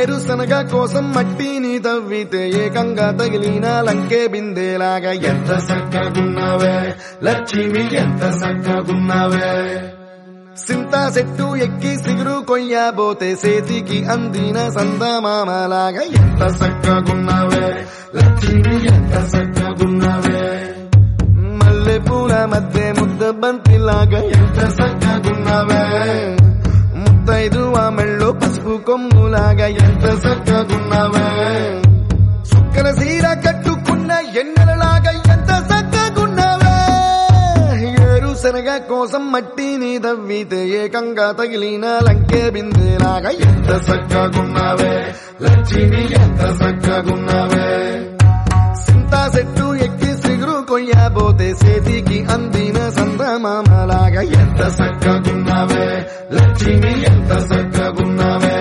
ఏరుశనగ కోసం మట్టిని తవ్వితే ఏకంగా తగిలిన లంకే బిందేలాగా ఎంత చక్కగున్నావే లక్ష్మి ఎంత చక్కగున్నావే సింతా చెట్టు ఎక్కి సిగురు కొయ్యబోతే సేతికి అందిన సందమామలాగా ఎంత చక్కగున్నావే లక్ష్మి ఎంత చక్కగున్నావే మల్లె పూల మధ్య ముద్ద బంతిలాగా ఎంత చక్కగున్నావే ముద్దైదు ఆ మెళ్ళో పసుపు కొమ్ములాగా ఎంత చక్కగున్నావే సుక్కల సీర కట్టుకున్న ఎన్నెలలాగా ఎంత చక్కగున్నావే ఏరుశనగ కోసం మట్టిని తవ్వితే ఏకంగా తగిలిన లంకే బిందెలాగా ఎంత చక్కగున్నావే లక్ష్మి ఎంత చక్కగున్నావే సింతా చెట్టు ఎక్కి సిగురు కొయ్యబోతే సేతికి అందిన సందమామలాగా ఎంత చక్కగున్నావే లక్ష్మి ఎంత చక్కగున్నావే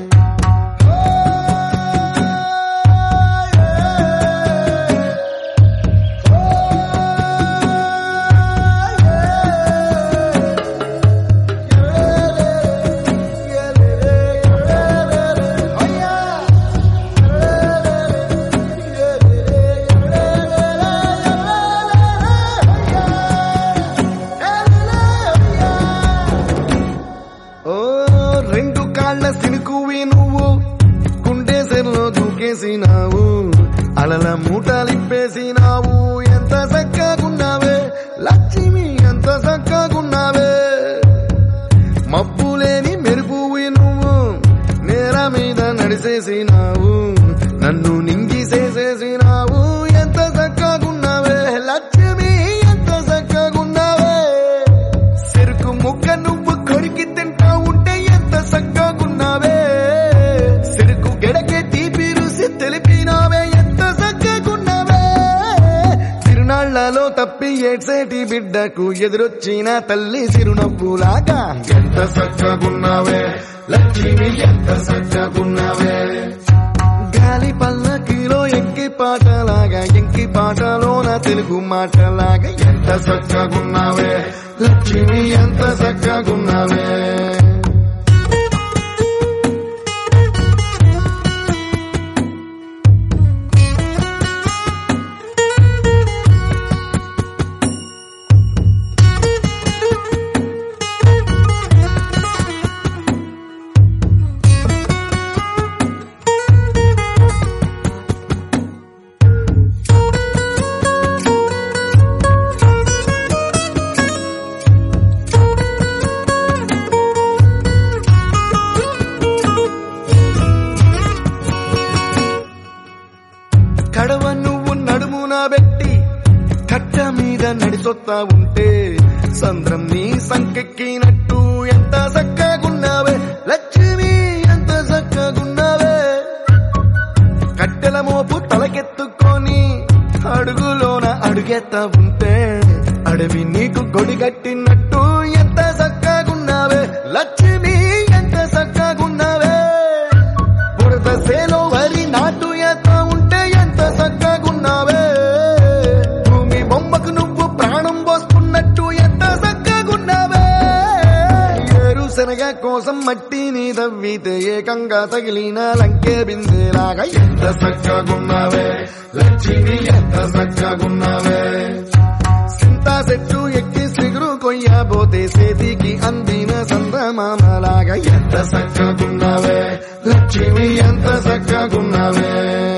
ఓ రెండు కాళ్ళ సినుకువి నువ్వు గుండె సెల్లో దూకేసినావు అలల మూటలిప్పేసినావు ఎంత చక్కగున్నావే లక్ష్మి ఎంత చక్కగున్నావే మబ్బులేని మెరుపువి నువ్వు నేల మీద నడిసేసినావు నన్ను నింగిసేసేసినావు ఎంత చక్కగున్నావే లక్ష్మి ఎంత చక్కగున్నావే చెరుకు ముక్క నువ్వు కొరికి తింటా ఉంటే ఎంత చక్కగున్నావే చెరుకు గెడకే తీపి రుసి తెలిపినావే ఎంత చక్కగున్నావే తిరునాళ్లలో తప్పి ఏడ్సేటి బిడ్డకు ఎదురొచ్చిన తల్లి చిరునవ్వులాగా ఎంత చక్కగున్నావే లక్ష్మి ఎంత చక్కగున్నావే గాలి పల్లకిలో ఎంకి పాటలాగా ఎంకి పాటలోన తెలుగు మాటలాగా ఎంత చక్కగున్నావే లక్ష్మి ఎంత చక్కగున్నావే కడవ నువ్వు నడుమున పెట్టి కట్ట మీద నడిచొత్తా ఉంటే సంద్రం నీ సంకెక్కినట్టు ఎంత చక్కగున్నావే లక్ష్మి ఎంత చక్కగున్నావే కట్టెల మోపు తలకెత్తుకొని అడుగులోన అడుగెత్తా ఉంటే అడవి నీకు గొడి కట్టినట్టు ఎంత చక్కగున్నావే లక్ష్మి ఎంత చక్కగున్నావే బురద సేలో వరి నాటు ఎత్త ఉంటే ఎంత చక్కగున్నావే భూమి బొమ్మకు నువ్వు ప్రాణం పోస్తున్నట్టు ఎంత చక్కగున్నావే ఏరుశనగ కోసం మట్టిని తవ్వితే ఏకంగా తగిలిన లంకే బిందెలాగా ఎంత చక్కగున్నావే లక్ష్మి ఎంత చక్కగున్నావే సింతా చెట్టు ఎక్కి సిగురు కొయ్యబోతే సేతికి అందిన సందమామలాగా ఎంత చక్కగున్నావే లక్ష్మి ఎంత చక్కగున్నావే